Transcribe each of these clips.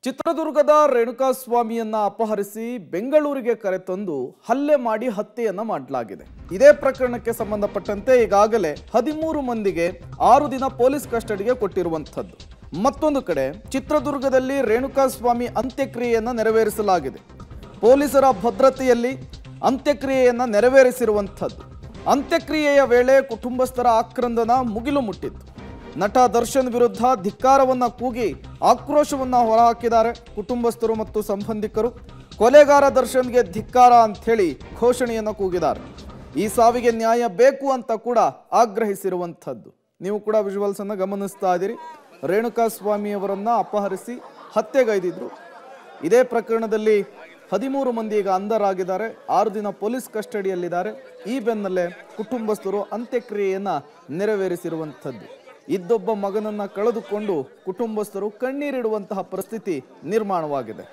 ಚಿತ್ರದುರ್ಗದ ರೇಣುಕಾಸ್ವಾಮಿಯನ್ನ ಅಪಹರಿಸಿ ಬೆಂಗಳೂರಿಗೆ ಕರೆತಂದು ಹಲ್ಲೆ ಮಾಡಿ ಹತ್ಯೆಯನ್ನ ಮಾಡಲಾಗಿದೆ ಇದೇ ಪ್ರಕರಣಕ್ಕೆ ಸಂಬಂಧಪಟ್ಟಂತೆ ಈಗಾಗಲೇ ಹದಿಮೂರು ಮಂದಿಗೆ ಆರು ದಿನ ಪೊಲೀಸ್ ಕಸ್ಟಡಿಗೆ ಕೊಟ್ಟಿರುವಂಥದ್ದು ಮತ್ತೊಂದು ಕಡೆ ಚಿತ್ರದುರ್ಗದಲ್ಲಿ ರೇಣುಕಾಸ್ವಾಮಿ ಅಂತ್ಯಕ್ರಿಯೆಯನ್ನ ನೆರವೇರಿಸಲಾಗಿದೆ ಪೊಲೀಸರ ಭದ್ರತೆಯಲ್ಲಿ ಅಂತ್ಯಕ್ರಿಯೆಯನ್ನ ನೆರವೇರಿಸಿರುವಂಥದ್ದು ಅಂತ್ಯಕ್ರಿಯೆಯ ವೇಳೆ ಕುಟುಂಬಸ್ಥರ ಆಕ್ರಂದನ ಮುಗಿಲು ಮುಟ್ಟಿತ್ತು ನಟ ದರ್ಶನ್ ವಿರುದ್ಧ ಧಿಕ್ಕಾರವನ್ನ ಕೂಗಿ ಆಕ್ರೋಶವನ್ನ ಹೊರಹಾಕಿದ್ದಾರೆ ಕುಟುಂಬಸ್ಥರು ಮತ್ತು ಸಂಬಂಧಿಕರು ಕೊಲೆಗಾರ ದರ್ಶನ್ಗೆ ಧಿಕ್ಕಾರ ಅಂಥೇಳಿ ಘೋಷಣೆಯನ್ನ ಕೂಗಿದ್ದಾರೆ ಈ ಸಾವಿಗೆ ನ್ಯಾಯ ಬೇಕು ಅಂತ ಕೂಡ ಆಗ್ರಹಿಸಿರುವಂಥದ್ದು ನೀವು ಕೂಡ ವಿಜುವಲ್ಸ್ ಅನ್ನ ಗಮನಿಸ್ತಾ ಇದ್ದೀರಿ ರೇಣುಕಾ ಸ್ವಾಮಿಯವರನ್ನ ಅಪಹರಿಸಿ ಹತ್ಯೆಗೈದಿದ್ರು ಇದೇ ಪ್ರಕರಣದಲ್ಲಿ ಹದಿಮೂರು ಮಂದಿ ಈಗ ಅಂಧರಾಗಿದ್ದಾರೆ ಆರು ದಿನ ಪೊಲೀಸ್ ಕಸ್ಟಡಿಯಲ್ಲಿದ್ದಾರೆ ಈ ಬೆನ್ನಲ್ಲೇ ಕುಟುಂಬಸ್ಥರು ಅಂತ್ಯಕ್ರಿಯೆಯನ್ನ ನೆರವೇರಿಸಿರುವಂಥದ್ದು ಇದ್ದೊಬ್ಬ ಮಗನನ್ನ ಕಳೆದುಕೊಂಡು ಕುಟುಂಬಸ್ಥರು ಕಣ್ಣೀರಿಡುವಂತಹ ಪರಿಸ್ಥಿತಿ ನಿರ್ಮಾಣವಾಗಿದೆ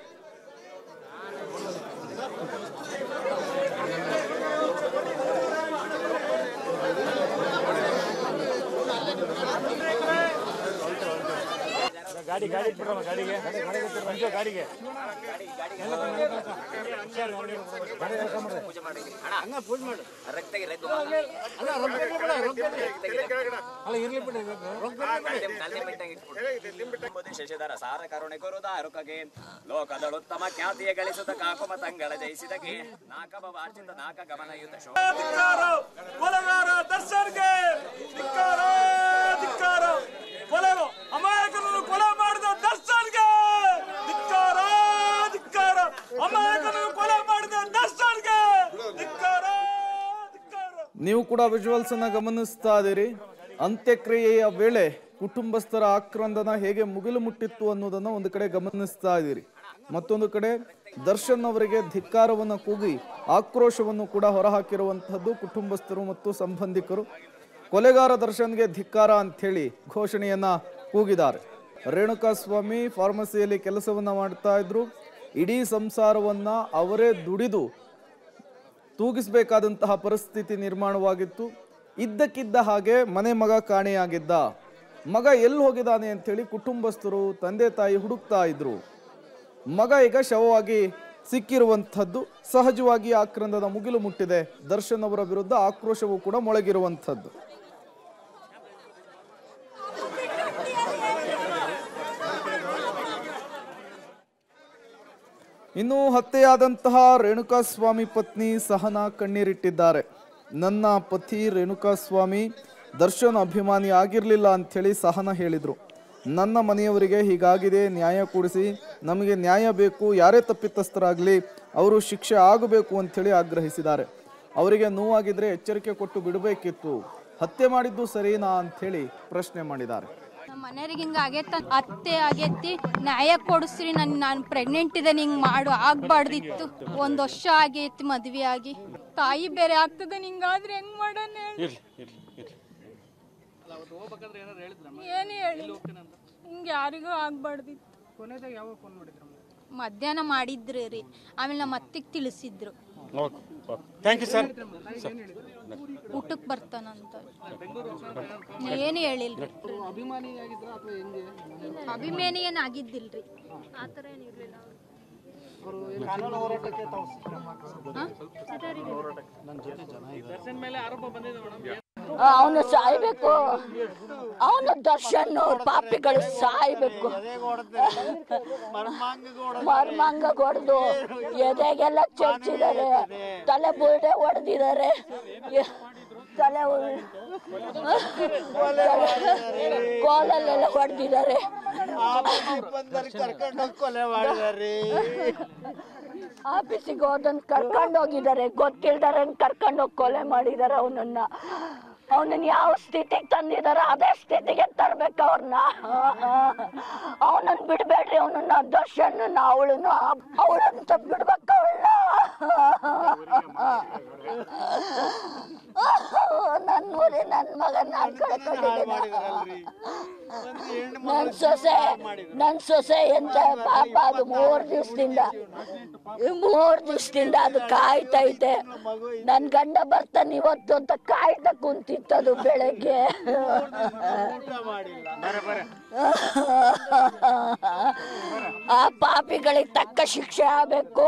ಗಾಡಿ ಗಾಡಿ ಬಿಡೋಣ ಗಾಡಿಗೆ ಮಂಜು ಗಾಡಿಗೆ ಅಲ್ಲ ಇರ್ಲಿ ಬಿಡಿ ಶಶಿಧರ ಸಾರ ಕರುಣೆ ಕೊರುದಾರುಕಗೆ ಲೋಕದಳುತ್ತಮ ಖ್ಯಾತಿಯ ಗಳಿಸುತ್ತ ಕಾಕುಮ ತಂಗಳ ಜಯಿಸಿದಗೆ ನಾಕಬ ವಾರ್ಜಿತ ನಾಕ ಗಮನಯುತ ಶೋ ಧಿಕ್ಕಾರ ಕೊಲೆಗಾರ ದರ್ಶನ್ಗೆ ಧಿಕ್ಕಾರ ಧಿಕ್ಕಾರ ಕೊಲೆ ಅಮಾಯಕನನ್ನು ಕೊಲೆ ಮಾಡಿದ ದರ್ಶನ್ಗೆ ಧಿಕ್ಕಾರ ಧಿಕ್ಕಾರ ಅಮಾಯಕನನ್ನು ಕೊಲೆ ಮಾಡಿದ ದರ್ಶನ್ಗೆ ಧಿಕ್ಕಾರ ಧಿಕ್ಕಾರ ನೀವು ಕೂಡ ವಿಜುವಲ್ಸ್ ಅನ್ನ ಗಮನಿಸ್ತಾ ಇದ್ದೀರಿ ಅಂತ್ಯಕ್ರಿಯೆಯ ವೇಳೆ ಕುಟುಂಬಸ್ಥರ ಆಕ್ರಂದನ ಹೇಗೆ ಮುಗಿಲು ಮುಟ್ಟಿತ್ತು ಅನ್ನೋದನ್ನ ಒಂದು ಕಡೆ ಗಮನಿಸ್ತಾ ಇದ್ದೀರಿ ಮತ್ತೊಂದು ಕಡೆ ದರ್ಶನ್ ಅವರಿಗೆ ಧಿಕ್ಕಾರವನ್ನು ಕೂಗಿ ಆಕ್ರೋಶವನ್ನು ಕೂಡ ಹೊರಹಾಕಿರುವಂತಹದ್ದು ಕುಟುಂಬಸ್ಥರು ಮತ್ತು ಸಂಬಂಧಿಕರು ಕೊಲೆಗಾರ ದರ್ಶನ್ಗೆ ಧಿಕ್ಕಾರ ಅಂಥೇಳಿ ಘೋಷಣೆಯನ್ನ ಕೂಗಿದ್ದಾರೆ ರೇಣುಕಾ ಸ್ವಾಮಿ ಫಾರ್ಮಸಿಯಲ್ಲಿ ಕೆಲಸವನ್ನ ಮಾಡ್ತಾ ಇದ್ರು ಇಡೀ ಸಂಸಾರವನ್ನ ಅವರೇ ದುಡಿದು ತೂಗಿಸಬೇಕಾದಂತಹ ಪರಿಸ್ಥಿತಿ ನಿರ್ಮಾಣವಾಗಿತ್ತು ಇದ್ದಕ್ಕಿದ್ದ ಹಾಗೆ ಮನೆ ಮಗ ಕಾಣೆಯಾಗಿದ್ದ ಮಗ ಎಲ್ಲಿ ಹೋಗಿದ್ದಾನೆ ಅಂಥೇಳಿ ಕುಟುಂಬಸ್ಥರು ತಂದೆ ತಾಯಿ ಹುಡುಕ್ತಾ ಇದ್ರು ಮಗ ಈಗ ಶವವಾಗಿ ಸಿಕ್ಕಿರುವಂಥದ್ದು ಸಹಜವಾಗಿ ಆಕ್ರಂದದ ಮುಗಿಲು ಮುಟ್ಟಿದೆ ದರ್ಶನ್ ಅವರ ವಿರುದ್ಧ ಆಕ್ರೋಶವೂ ಕೂಡ ಮೊಳಗಿರುವಂಥದ್ದು ಇನ್ನು ಹತ್ಯೆಯಾದಂತಹ ರೇಣುಕಾಸ್ವಾಮಿ ಪತ್ನಿ ಸಹನಾ ಕಣ್ಣೀರಿಟ್ಟಿದ್ದಾರೆ ನನ್ನ ಪತಿ ರೇಣುಕಾಸ್ವಾಮಿ ದರ್ಶನ್ ಅಭಿಮಾನಿ ಆಗಿರಲಿಲ್ಲ ಅಂಥೇಳಿ ಸಹನ ಹೇಳಿದರು ನನ್ನ ಮನೆಯವರಿಗೆ ಹೀಗಾಗಿದೆ ನ್ಯಾಯ ಕೊಡಿಸಿ ನಮಗೆ ನ್ಯಾಯ ಬೇಕು ಯಾರೇ ತಪ್ಪಿತಸ್ಥರಾಗಲಿ ಅವರು ಶಿಕ್ಷೆ ಆಗಬೇಕು ಅಂಥೇಳಿ ಆಗ್ರಹಿಸಿದ್ದಾರೆ ಅವರಿಗೆ ನೋವಾಗಿದ್ರೆ ಎಚ್ಚರಿಕೆ ಕೊಟ್ಟು ಬಿಡಬೇಕಿತ್ತು ಹತ್ಯೆ ಮಾಡಿದ್ದು ಸರಿನಾ ಅಂಥೇಳಿ ಪ್ರಶ್ನೆ ಮಾಡಿದ್ದಾರೆ ನಮ್ಮ ಮನೆಯವ್ರಿಗೆ ಹಿಂಗೆ ಆಗೈತ ಅತ್ತೆ ಆಗೈತಿ ನ್ಯಾಯ ಕೊಡಿಸ್ರಿ ನನ್ ನಾನು ಪ್ರೆಗ್ನೆಂಟ್ ಇದೆ ಹಿಂಗೆ ಮಾಡು ಆಗ್ಬಾರ್ದಿತ್ತು ಒಂದು ವರ್ಷ ಆಗೈತಿ ಮದ್ವೆ ಆಗಿ ತಾಯಿ ಬೇರೆ ಆಗ್ತದೆ ಹಿಂಗಾದ್ರೆ ಹೆಂಗ್ ಮಾಡೋಣ ಹೇಳಿ? ಏನು ಹೇಳಿ ಹಿಂಗೆ ಯಾರಿಗೂ ಆಗ್ಬಾರ್ದಿತ್ತು ಮಧ್ಯಾಹ್ನ ಮಾಡಿದ್ರಿ ರೀ ಆಮೇಲೆ ನಮ್ಮ ಅತ್ತಿಗೆ ತಿಳಿಸಿದ್ರು ಥ್ಯಾಂಕ್ ಯು ಸರ್ ಊಟಕ್ಕೆ ಬರ್ತಾನಂತ ಏನು ಹೇಳಿಲ್ರಿ ಅಭಿಮಾನಿ ಏನು ಆಗಿದ್ದಿಲ್ರಿ ಆ ಥರ ಏನು ಇರಲಿಲ್ಲ ಅವನು ಸಾಯ್ಬೇಕು ಅವನು ದರ್ಶನ್ ಪಾಪಿಗಳು ಸಾಯ್ಬೇಕು ಮರ್ಮಾಂಗ ಹೊಡೆದು ಎದೆಗೆಲ್ಲ ಚರ್ಚಿದ್ದಾರೆ ತಲೆ ಬುರುಡೆ ಹೊಡೆದಿದ್ದಾರೆ ತಲೆ ಉಳ್- ಕೋಲಲ್ಲೆಲ್ಲ ಹೊಡೆದಿದ್ದಾರೆ ಆಫೀಸಿಗೆ ಹೋದನ್ ಕರ್ಕೊಂಡು ಹೋಗಿದ್ದಾರೆ ಗೊತ್ತಿಲ್ದಾರೆ ಕರ್ಕೊಂಡು ಹೋಗಿ ಕೊಲೆ ಮಾಡಿದ್ದಾರೆ ಅವನನ್ನ ಅವನನ್ನ ಯಾವ ಸ್ಥಿತಿಗೆ ತಂದಿದಾರ ಅದೇ ಸ್ಥಿತಿಗೆ ತರ್ಬೇಕು ಅವ್ರನ್ನ ಅವನನ್ನ ಬಿಡ್ಬೇಡ್ರಿ ಅವನನ್ನ ದರ್ಶನ್ ಅವಳನ್ನ ಅವಳಂತ ಬಿಡ್ಬೇಕು ಅವಳನ್ನ ನನ್ ಊರಿ ನನ್ ಮಗ ನಾನ್ ಕಳ್ಕೊಂಡಿದ್ದೀನಿ ನನ್ ಸೊಸೆ ನನ್ ಸೊಸೆ ಎಂತ ಪಾಪ ಅದು ಮೂರ್ ದಿವಸದಿಂದ ಮೂರ್ ದಿವಸದಿಂದ ಅದು ಕಾಯ್ತೈತೆ ನನ್ ಗಂಡ ಬರ್ತಾನೆ ಇವತ್ತು ಅಂತ ಕಾಯ್ತಾ ಕುಂತಿತ್ತದು ಬೆಳಗ್ಗೆ ಆ ಪಾಪಿಗಳಿಗೆ ತಕ್ಕ ಶಿಕ್ಷೆ ಆಗ್ಬೇಕು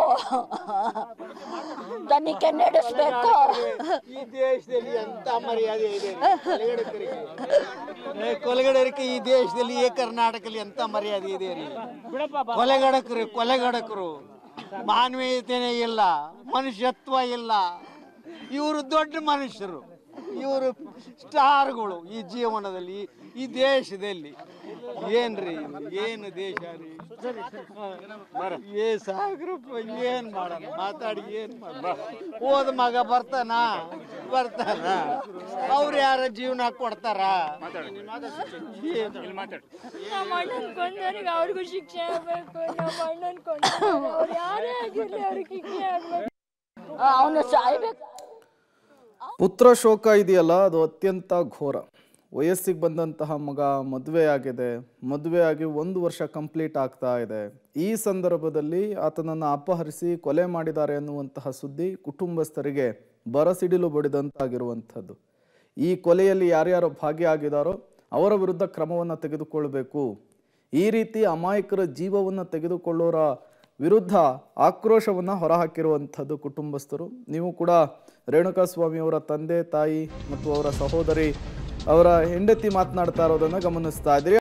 ತನಿಖೆ ನಡೆಸ್ಬೇಕು ಈ ದೇಶದಲ್ಲಿ ಎಂತ ಮರ್ಯಾದೆ ಇದೆ ರೀ? ಕೊಲೆಗಡಕರಿಗೆ. ಏ, ಕೊಲೆಗಡಕರಿಗೆ ಈ ದೇಶದಲ್ಲಿ ಈ ಕರ್ನಾಟಕದಲ್ಲಿ ಎಂತ ಮರ್ಯಾದೆ ಇದೆ ರೀ ಕೊಲೆಗಡಕರು ಕೊಲೆಗಡಕರು ಮಾನವೀಯತೆನೇ ಇಲ್ಲ ಮನುಷ್ಯತ್ವ ಇಲ್ಲ ಇವರು ದೊಡ್ಡ ಮನುಷ್ಯರು ಇವರು ಸ್ಟಾರ್ಗಳು ಈ ಜೀವನದಲ್ಲಿ ಈ ದೇಶದಲ್ಲಿ ಏನ್ರಿ ಇದು? ಏನು ದೇಶ ರೀ ಏ ಸಾಗ್ರಪ್ಪ ಏನ್ ಮಾಡೋಣ ಮಾತಾಡಿ ಏನ್ ಮಾಡ ಹೋದ ಮಗ ಬರ್ತಾನ ಬರ್ತಾನ ಅವ್ರು ಯಾರ ಜೀವನ ಕೊಡ್ತಾರ ಏನ್- ನಮ್ಮ ಅಣ್ಣನ್ ಕೊಂದವ್ರಿಗೆ ಅವ್ರಿಗೂ ಶಿಕ್ಷೆ ಆಗ್ಬೇಕು ನಮ್ಮ ಅಣ್ಣನ್ ಕೊಂದವ್ರಿಗೆ ಅವ್ರು ಯಾರೇ ಆಗಿರ್ಲಿ ಅವ್ರಿಗೆ ಶಿಕ್ಷೆ ಆಗ್ಬೇಕು ಅವನು ಸಾಯ್ಬೇಕು ಪುತ್ರ ಶೋಕ ಇದೆಯಲ್ಲ ಅದು ಅತ್ಯಂತ ಘೋರ ವಯಸ್ಸಿಗೆ ಬಂದಂತಹ ಮಗ ಮದುವೆ ಆಗಿದೆ ಮದುವೆ ಆಗಿ ಒಂದು ವರ್ಷ ಕಂಪ್ಲೀಟ್ ಆಗ್ತಾ ಇದೆ ಈ ಸಂದರ್ಭದಲ್ಲಿ ಆತನನ್ನು ಅಪಹರಿಸಿ ಕೊಲೆ ಮಾಡಿದ್ದಾರೆ ಅನ್ನುವಂತಹ ಸುದ್ದಿ ಕುಟುಂಬಸ್ಥರಿಗೆ ಬರಸಿಡಿಲು ಬಡಿದಂತಾಗಿರುವಂಥದ್ದು ಈ ಕೊಲೆಯಲ್ಲಿ ಯಾರ್ಯಾರು ಭಾಗಿಯಾಗಿದ್ದಾರೋ ಅವರ ವಿರುದ್ಧ ಕ್ರಮವನ್ನು ತೆಗೆದುಕೊಳ್ಬೇಕು ಈ ರೀತಿ ಅಮಾಯಕರ ಜೀವವನ್ನು ತೆಗೆದುಕೊಳ್ಳೋರ ವಿರುದ್ಧ ಆಕ್ರೋಶವನ್ನು ಹೊರಹಾಕಿರುವಂಥದ್ದು ಕುಟುಂಬಸ್ಥರು ನೀವು ಕೂಡ ರೇಣುಕಾಸ್ವಾಮಿ ಅವರ ತಂದೆ ತಾಯಿ ಮತ್ತು ಅವರ ಸಹೋದರಿ ಅವರ ಹೆಂಡತಿ ಮಾತನಾಡ್ತಾ ಇರೋದನ್ನು ಗಮನಿಸ್ತಾ ಇದ್ದೀರಿ